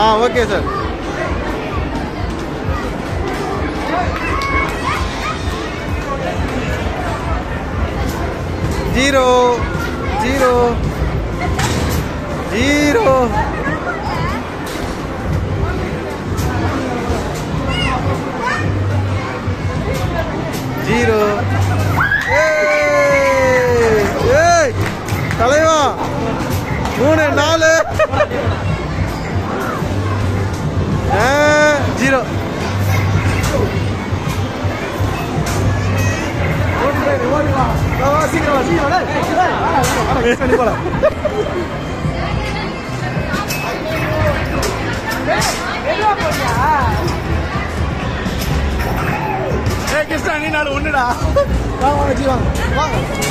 ஆ okay sir zero zero zero zero ஏய், ஏய், தலைவா மூணு நாலு ஆ, ஜீரோ கிருஷ்ணா நீ நாலு ஒண்ணுடா வாங்க வாங்க ஜி வாங்க வாங்க